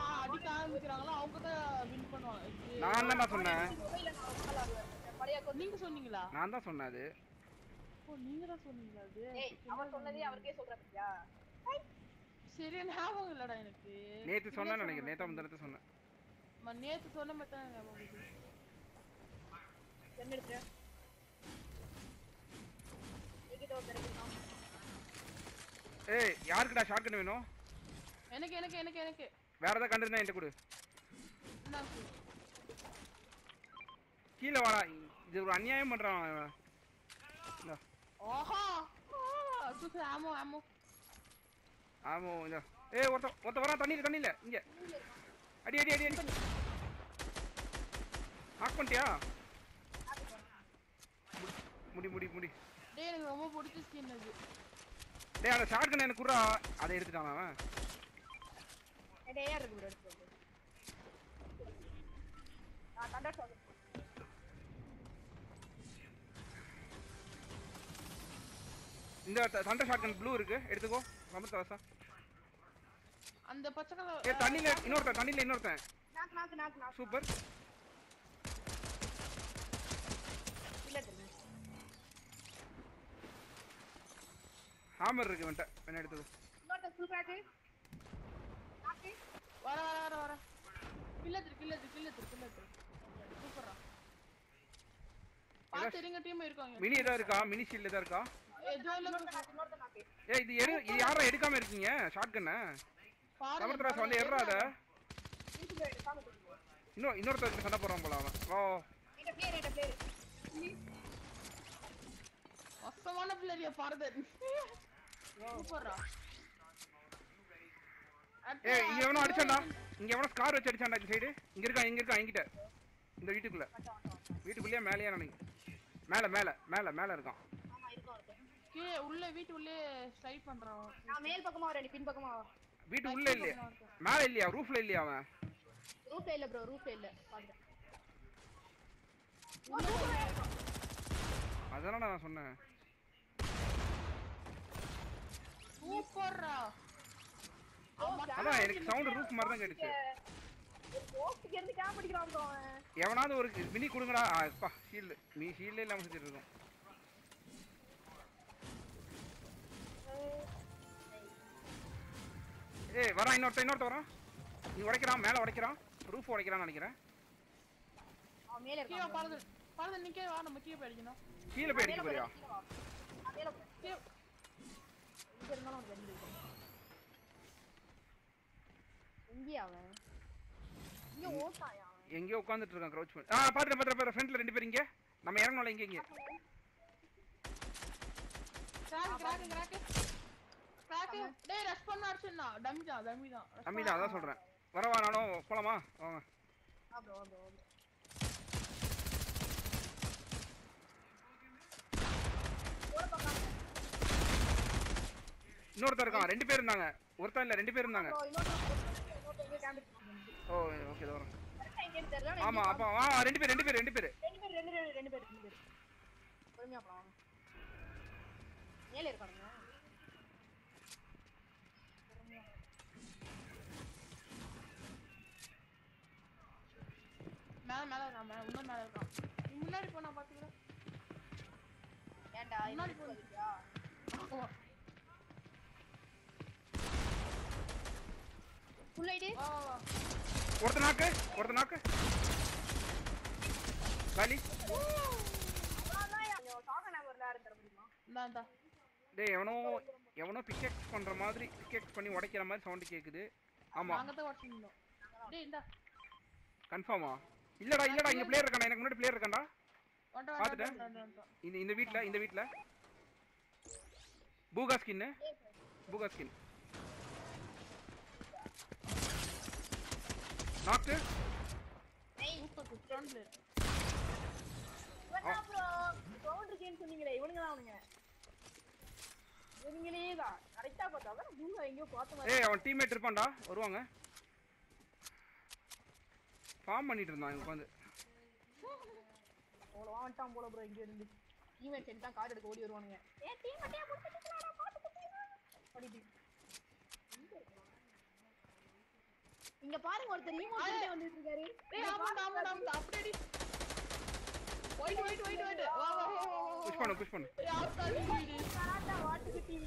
அடிக்க ஆரம்பிக்கிறாங்களோ அவங்க தான் வின் பண்ணுவாங்க இது- நான் தான்டா சொன்னேன் மொபைல்ல நான் ரொம்ப நாள் ஆடுவேன். பழைய account. நீங்க சொன்னீங்களா நான் தான் சொன்னேன் அது ஓ நீங்க தான் சொன்னீங்களா அது ஏய், அவன் சொன்னதே அவருக்கே சொல்றேன் பாத்தியா? சரியா ஞாபகம் இல்லடா எனக்கு நேத்து சொன்னேன்னு நினைக்கிறேன் நேத்தா முந்தினத்தை சொன்னேன் ம, நேத்து சொன்ன மாதிரி தான் ஞாபகம் இருக்கு. என்ன எடுத்து? என்கிட்ட ஒரு கிடைக்கும். ஏய் யாருக்குடா ஷார்ட் கன் வேணும் எனக்கு எனக்கு எனக்கு எனக்கு வேற ஏதாவது கண்டிருந்தா என்கிட்ட கொடு இந்தாங்க. கீழே வாடா இது ஒரு அநியாயம் பண்றான் இவன். இந்தா. ஆஹா சூப்பர் ஆமோ ஆமோ ஆமா இந்த ஏய் ஒருத்த ஒருத்த வரான் தண்ணியில தண்ணியில இங்க அடி அடி அடி அடி ஆக் பண்ணிட்டியா முடி முடி முடி டேய் எனக்கு ரொம்ப பிடிச்ச ஸ்கின் அது டேய் அந்த ஷார்ட் கன் எனக்கு குறா அதை எடுத்துட்டான் அவன் என்கிட்ட AR இருக்கு bro, எடுத்து வந்து. நான் thunder shot இந்த சண்டை ஷார்ட் கன் ப்ளூ இருக்கு எடுத்துக்கோ சமத்தவசா அந்த பச்சை கலர் ஏ தண்ணியில இன்னொருத்தன் தண்ணியில இன்னொருத்தன் knock, knock, knock, knock. Super இல்ல தெரியுமா? ஹாமர் இருக்கு வந்துட்ட வேணா எடுத்துக்கோ இன்னொருத்தன் full crack. Knock. வர வர வர வர கில்லத்து கில்லத்து கில்லத்து கில்லத்து சூப்பரா பாத்து இருங்க டீம் இருக்காங்க மினி ஏதாவது இருக்கா மினி ஷீல்ட் ஏதாவது இருக்கா ஏதோ இல்ல bro. knock, இன்னொருத்தன் knock. ஏய் இது எடு இது யாரா எடுக்காம இருக்கீங்க ஷார்ட் கண்ண பாருங்க, சமத்ராஸ் வந்து பாருங்க. எறாத இருக்கு bro, எடுக்காம இருக்கு. இன்னும் இன்னொருத்தருக்கு சண்டை போறான் போல அவன் ஓ என்கிட்ட player, என்கிட்ட player. மொத்தமான பிள்ளைய பாருது சூப்பரா ஏய் இங்க எவனோ அடிச்சான்டா இங்க எவனோ ஸ்கார் வச்சு அடிச்சான்டா இந்த சைடு இங்க இருக்கா இங்க இருக்கா என்கிட்ட இந்த வீட்டுக்குள்ள வீட்டுக்குள்ளேயே மேலேயே நினைக்கிறேன் மேல மேல மேல மேல இருக்கான் ஆமா, இருக்கும் ஒருத்தன். கீழே உள்ள வீட்டு உள்ளே ஸ்லைட் பண்றான் நான் மேல் பக்கமா வரேன் நீ பின் பக்கமா வா வீட்டு உள்ள இல்லையா மேல இல்லையா ரூஃப்ல இல்லையா அவன் ரூஃப்ல இல்ல ப்ரோ ரூஃப்ல இல்ல பாக்குறேன் அதனால நான் சொன்னேன் சூப்பர்ரா அதான் எனக்கு சவுண்ட் ரூஃப் மாதிரி தான் கேட்டுச்சு போஸ்ட்க்கு இருந்து கேம் அடிக்கிறான் ப்ரோ அவன் எவனாவது ஒரு மினி கொடுங்கடா ஆ, அப்பா ஷீல்டு நீ ஷீல்டே இல்லாம சுத்திட்டு இருக்கோம் ஏய் வரான் இன்னொருத்த இன்னொருத்த வரான் நீ உடைக்கிறான் மேல உடைக்கிறான் ரூஃப் உடைக்கிறான்னு நினைக்கிறேன் அவன் மேல கீழே இருக்கான் பாருது பாருது நிக்க வா நம்ம கீழே போய் அடிக்கணும் கீழே போய் அடிக்க போறியா கீழ வா. நான் மேல போறேன். கீழே இங்க இருந்தாலும் அவனுக்கு ரெண்டு இருக்கும் எங்கேயா அவன் இங்க ஓட்டாயா அவன் எங்கேயோ உட்காந்துட்டு இருக்கான் க்ரௌச் பண்ணி ஆ பாத்துட்டு பாத்துட்டு ஃப்ரண்ட்ல ரெண்டு பேர் இங்க நம்ம இறங்கணும்ல இங்க இங்க கிராக் கிராக் கிராக் கிராக் டேய் ரஷ் பண்ண அடிச்சா டம்மி தான் டம்மி தான் rush அம்மி தான் அதான் சொல்றேன் வரவா நானும் போலாமா வாங்க ஆ ப்ரோ ப்ரோ இன்னொருத்தர் இருக்கான் ரெண்டு பேர் இருந்தாங்க ஒருத்தன் இல்ல ரெண்டு பேர் இருந்தாங்க ப்ரோ இன்னொருத்தன் இன்னொருத்தன் எங்க கேம் அடிக்கிறான் ஓ ஓகே வரேன் கரெக்டா எங்கேன்னு தெரியல ஆனா ஆமா அப்ப ஆ ரெண்டு பேர் ரெண்டு பேர் ரெண்டு பேர் ரெண்டு பேர் ரெண்டு பேர் ரெண்டு பேர் ரெண்டு பேர் பொறுமையா போலாம் மேலே இருக்கானுங்க மேல மேல இருக்கான் மேல இன்னும் மேல இருக்கான் நீ முன்னாடி போனா பாத்தீங்களா ஏன்டா முன்னாடி முன்னாடி போ. போறியா ஆமா. ஃபுல் ஐடி வா வா வா ஒருத்த நாக்கு ஒருத்த நாக்கு காலி அதான் கொஞ்சம் சாக நம்பர்ல யாரும் தர முடியுமா இந்தா இந்தா டேய் எவனோ எவனோ பிக்கெக்ஸ் பண்ற மாதிரி பிக்கெக்ஸ் பண்ணி உடைக்கிற மாதிரி சவுண்ட் கேக்குது ஆமா நாங்க தான் உடச்சிருந்தோம் டேய் இந்தா கன்ஃபார்மா இல்லடா இல்லடா இங்க பிளேயர் இருக்கான்டா எனக்கு முன்னாடி பிளேயர் இருக்கான்டா வந்துட்டோம் பாத்துட்டேன். வந்துட்டோம் வந்துட்டோம் இந்த இந்த வீட்ல இந்த வீட்ல பூகா ஸ்கின் பூகா ஸ்கின் நாக்கு சூப்பர் ஸ்ட்ராங் பிளேயர் இவன் ப்ரோ சவுண்ட் இருக்கேன்னு சொன்னீங்களே இவனுங்க தான் அவனுங்க இவனுங்களே தான் கரெக்டா பார்த்தா அதான் பூங்கா எங்கேயோ பார்த்த மாதிரி ஏய் அவன் டீம்மேட் இருப்பான்டா வருவாங்க ஃபார்ம் பண்ணிட்டு இருந்தான் இங்க உட்காந்து அவ்வளோ வாங்கிட்டான் போல ப்ரோ இங்க இருந்து டீமேட் சென்ட் தான் கார்டு எடுக்க ஓடி வருவானுங்க ஏ டீம் மட்டியா போட்டு பாத்து குத்தினா படிட்டு இங்க பாருங்க ஒருத்தர் ஈமோ கிட்டே வந்துட்டு இருக்காரு டேய் ஆமாடா ஆமாடா ஆமாடா அப்படியே அடி. போயிட்டு போயிட்டு போயிட்டு போயிட்டு வா வா வா வா, வா புஷ் பண்ணு புஷ் பண்ணு ஏய், ஆத்தாடி வீடு. கராட்டா வாட்டுக்குட்டி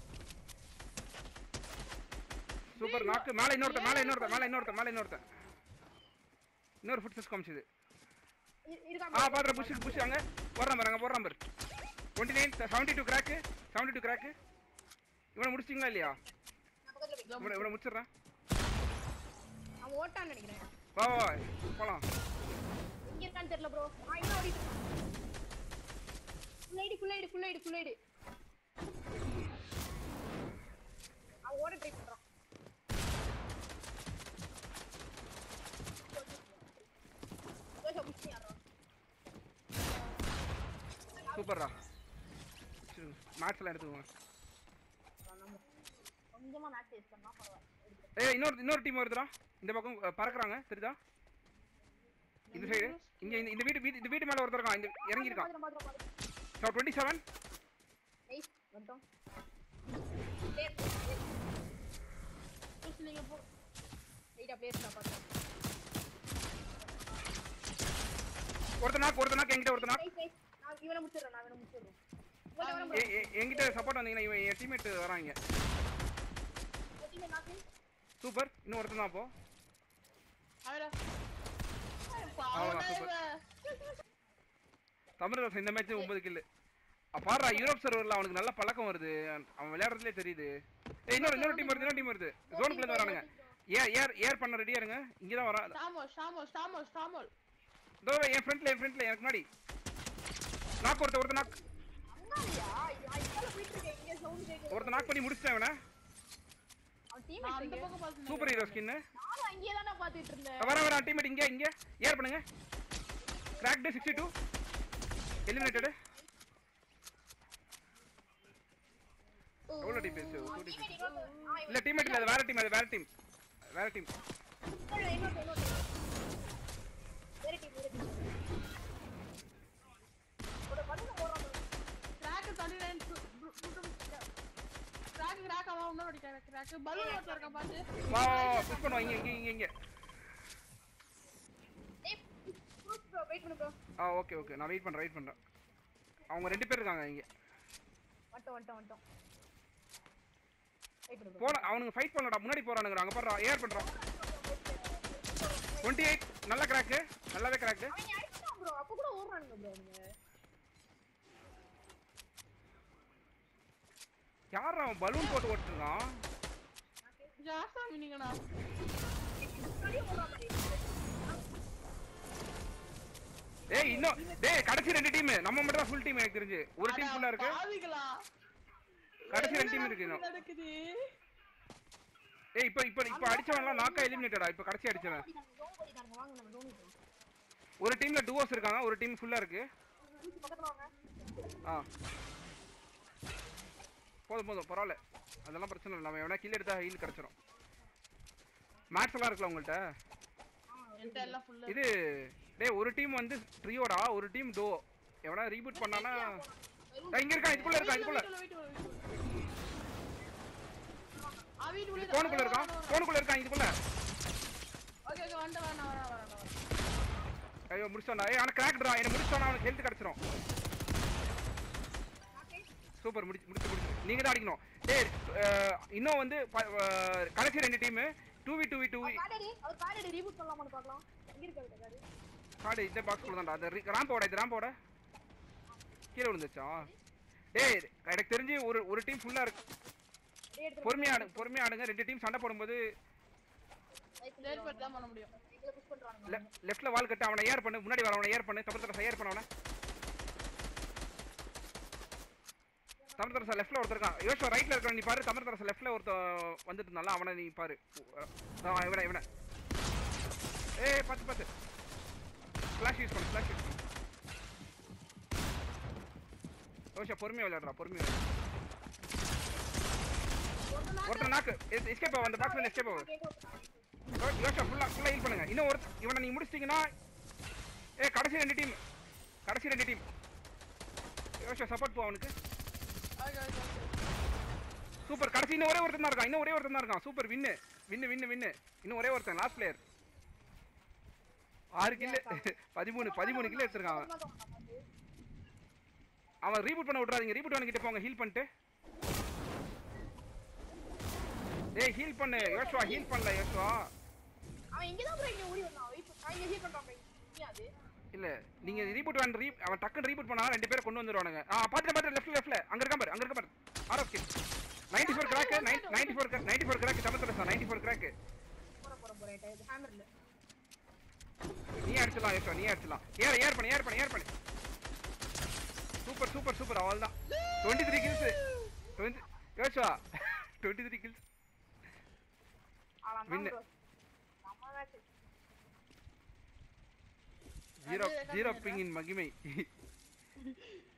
சூப்பர் நாக்கு மேல இன்னொருத்த மேல இன்னொருத்த மேல இன்னொருத்த மேல இன்னொருத்த இன்னொரு ஃபுட் சிஸ் காமிச்சது இ- ஆ இருக்காங்க பாத்துற புஷ் புஷ் அங்க போடுற நம்பர் அங்க போடுற number twenty nine seventy two crack seventy two crack இவனை முடிச்சிங்களா இல்லையா நான் பக்கத்துல போய் இவனை இவனை முடிச்சிடுறேன் அவன் ஓட்டான்னு நினைக்கிறேன் வா வா வா, போலாம் இங்க இருக்கான்னு தெரியல ப்ரோ ஆ இன்னும் ஓடிட்டு இருக்கான் full ID full ID full ID full ID அவன் ஓட ட்ரை பண்றான் ஜோஷா புஷ் பண்ணி ஆடுறான் சூப்பர்ரா மேட்ச்லாம் எடுத்துக்கோங்க நம்ம கொஞ்சமா மேட்ச் டேஸ்ட் பண்ணா பரவாயில்ல ஏய் இன்னொரு இன்னொரு டீம் வருதுடா இந்த பக்கம் அஹ், பறக்குறாங்க தெரியுதா இந்த சைடு இங்க இந்த- இந்த வீட்டு வீட்டு இந்த வீட்டு மேல ஒருத்தர் இருக்கான் இந்த இறங்கி இருக்கான் பாத்துறேன் பாத்துறேன் பாத்துறேன் ஸோ டுவெண்ட்டி செவன் நைஸ் வந்துட்டோம் புஷ் நீங்க போ ரைட்டா பிளேஸ் நான் பாத்துறேன் ஒருத்த நாக்கு ஒருத்த நாக்கு என்கிட்ட ஒருத்த நாக்கு நைஸ் நைஸ் நான் இவனை முடிச்சிடுறேன் நான் இவனை முடிச்சிடுறேன் இவனை இவனை எ- எ- என்கிட்ட சப்போர்ட் வந்தீங்கன்னா இவன் என் டீம்மேட் வராங்க முடிச்சிடுறேன் நாக்கு சூப்பர் இன்னும் ஒருத்தன் தான் அப்போ அவரா அவ்வளவுதான், super. தமிழரசன் இந்த மேட்ச் ஒன்பது கில்லு பாடுறா யூரோப் சர்வரில் அவனுக்கு நல்ல பழக்கம் வருது அவன் விளையாடுறதுலே தெரியுது ஏய் இன்னொரு இன்னொரு டீம் வருது இன்னொரு டீம் வருது ஜோனுக்குள்ள இருந்து வரானுங்க ஏர் ஏர் ஏர் பண்ண ரெடியா இருங்க இங்க தான் வரான் ஷாமோ ஷாமோ ஷாமோ ஷாமோ இதோ என் ஃப்ரெண்ட்ல என் ஃப்ரெண்ட்ல எனக்கு முன்னாடி நாக்கு ஒருத்த ஒருத்த நாக் அண்ணாடியா ஐயா போயிட்டு இருக்கேன் இங்க சவுண்ட் கேக்குது ஒருத்த நாக் பண்ணி முடிச்சிட்டேன் இவனை அவன் டீம் நான் அந்த பக்கம் பார்த்து சூப்பர் ஹீரோ ஸ்கின்னு நானும் அங்கேயே தானே பாத்துட்டு இருந்தேன் வர வர டீம்மேட் இங்க இங்க ஏர் பண்ணுங்க கிராக்டு சிக்ஸ்டி டூ எலிமினேட்டடு எவ்வளோ டீம் பேசு டூ டீம் teammate இன்னொருத்தன். ஆ, இவன் இல்ல டீம்மேட் இல்ல அது வேற டீம் அது வேற டீம் வேற டீம் இன்னொரு- இன்னொருத்தன், இன்னொருத்தன். வேற team, வேற team. ஒரு பலூனை போடுறான் பாரு. கிராக் 39 கிராக் கிராக் அவன் இன்னொரு அடி கிராக் கிராக் பலூன் ஓட்டல இருக்க பாத்து வா புஷ் பண்ணுவோம் இங்க இங்க இங்க இங்க டேய், push bro, wait பண்ணு bro. ஆ ஓகே ஓகே நான் வெயிட் பண்றேன் வெயிட் பண்றேன் அவங்க ரெண்டு பேர் இருக்காங்க இங்க வந்துட்டோம், வந்துட்டோம், வந்துட்டோம். Wait பண்ணு bro. போல அவனுங்க ஃபைட் பண்ணலடா முன்னாடி போறானுங்க அங்க பாரு ஏர் பண்றான் 28 நல்ல கிராக்கு நல்லாவே கிராக்கு அவன் அடிச்சிட்டான் bro, அப்ப கூட ஓடுறானுங்க bro அவனுங்க. யார் அவன் பலூன் போட்டு ஓட்டுறான் ஜாஸ்தி நீங்கண்ணா முன்னாடியே ஓடுறான் பாரு. ஏய் இன்னும் டேய் கடைசி ரெண்டு டீம் நம்ம மட்டும் தான் ஃபுல் டீம் எனக்கு தெரிஞ்சு ஒரு டீம் ஃபுல்லா இருக்கு பாவிகளா கடைசி ரெண்டு டீம் இருக்கு இன்னும் நடக்குது ஏய் இப்போ இப்போ இப்போ அடிச்சவன்லாம் நாக்கா எலிமினேட்டடா இப்போ கடைசி அடிச்சவன் ஓடிட்டானுங்க, zone ஓடிட்டானுங்க. வாங்க நம்ம zone க்கு போவோம். ஒரு டீம்ல டூவோஸ் இருக்காங்க ஒரு டீம் ஃபுல்லா இருக்கு ஊசி பக்கத்துல வாங்க. ஆ போதும் போதும் பரவாயில்ல அதெல்லாம் பிரச்சனை இல்லை நம்ம எவனா கில் எடுத்தா ஹீல் கிடைச்சிரும் மேட்ச் எல்லாம் இருக்குல்ல உங்கள்கிட்ட என்கிட்ட எல்லாம் ஃபுல்லா இது டேய் ஒரு டீம் வந்து ட்ரியோடா ஒரு டீம் டோ எவனா ரீபூட் பண்ணானா டேய், இங்க இருக்கான் இதுக்குள்ள இருக்கான் இதுக்குள்ள போனுக்குள்ள இருக்கான் போனுக்குள்ள இருக்கான் இதுக்குள்ள ஓகே ஓகே வந்து வரேன் நான் வரேன் வரேன் வரேன் ஐயோ முடிச்சானா ஏய் அவன கிராக்டா என்ன முடிச்சானா அவனுக்கு ஹெல்த் கிடைச்சிரும் சூப்பர் முடிச்சு முடிச்சு முடிச்சு நீங்க தான் அடிக்கணும் டேய் அஹ், இன்னும் வந்து ப- அஹ், கடைசி ரெண்டு team two V two V two V அவர் கார்டு எடு, அவர் கார்டு எடு, reboot பண்ணலாமான்னு பார்க்கலாம். எங்க இருக்கு அவர்ட்ட கார்டு? கார்டு இந்த பாக்ஸ் குள்ள தான்டா அந்த ராம்போட இது ராம்போட கீழே விழுந்துச்சா டேய் எனக்கு தெரிஞ்சு ஒரு ஒரு டீம் ஃபுல்லா இருக்கு அப்படியே எடுத்துட்டு பொறுமையா ஆடு பொறுமையா ஆடுங்க ரெண்டு டீம் சண்டை போடும்போது right side லேட் ல பண்ணி தான் பண்ண முடியும் எங்களை push பண்றானுங்க. லெஃப்ட்ல வால் கட்டு அவனை ஏர் பண்ணு முன்னாடி வர அவனை ஏர் பண்ணு தமிழ் ஏர் பண்ண அவனை தமிழ் தரசா லெஃப்ட்ல ஒருத்தர் இருக்கான் யோசிச்சு ரைட்ல இருக்கான் நீ பாரு தமிழ் தரசா லெஃப்ட்ல ஒருத்த வந்துட்டு இருந்தால அவனை நீ பாரு அஹ் இவனை இவனை ஏய் பார்த்து பார்த்து ஃபிளாஷ் யூஸ் பண்ணு ஃபிளாஷ் யூஸ் பண்ணு யோசிச்சா பொறுமையா விளையாடுறா பொறுமையா விளையாடு. ஒருத்தர் நாக்கு எஸ்கேப் ஆகும் அந்த பாக்ஸ்ல எஸ்கேப் ஆகும் யோசிச்சா ஃபுல்லா ஃபுல்லா ஹீல் பண்ணுங்க இன்னும் ஒரு இவனை நீங்க முடிச்சிட்டீங்கன்னா ஏ கடைசி ரெண்டு டீம் கடைசி ரெண்டு டீம் யோசிச்சா சப்போர்ட் போ அவனுக்கு ஓகே ஓகே ஓகே சூப்பர் கடைசி இன்னும் ஒரே ஒருத்தன் தான் இருக்கான் இன்னும் ஒரே ஒருத்தன் தான் இருக்கான் சூப்பர் வின்னு வின்னு வின்னு வின்னு இன்னும் ஒரே ஒருத்தன் லாஸ்ட் பிளேயர் ஆறு கில்லு பதிமூணு பதிமூணு கில்லு எடுத்திருக்கான் அவன் அவன் ரீபூட் பண்ண விட்றாதீங்க ரீபூட் பண்ணிக்கிட்டு போங்க ஹீல் பண்ணிட்டு ஏய் ஹீல் பண்ணு யோசுவா ஹீல் பண்ணல யோசுவா அவன் இங்கதான் bro இங்க ஓடி வந்தான் வெயிட் பண்ணு. அவன் இங்க ஹீல் பண்றான் bro. இங்க அது இல்ல நீங்க ரீபூட் வாங்க ரீ அவன் டக்குன்னு ரீபூட் பண்ணா ரெண்டு பேரும் கொண்டு வந்துருவானுங்க ஆ பாத்து பாத்து லெஃப்ட் லெஃப்ட்ல அங்க இருக்க பாரு அங்க இருக்க பாரு ஆர்எஃப் கில் 94 கிராக் 94 94 கிராக் சமத்துல சார் 94 கிராக் போற போற போற இது ஹேமர் இல்ல நீ அடிச்சலாம் யோசுவா நீ அடிச்சலாம் ஏற ஏர் பண்ணு ஏர் பண்ணு ஏர் பண்ணு சூப்பர் சூப்பர் சூப்பர் அவ்வளவுதான் 23 கில்ஸ் 20 யோசுவா 23 கில்ஸ் அவ்வளவுதான் Win. bro நம்ம மேட்ச் ஜீரோ அது ஜீரோ கம்மியா பிங்கின் மகிமை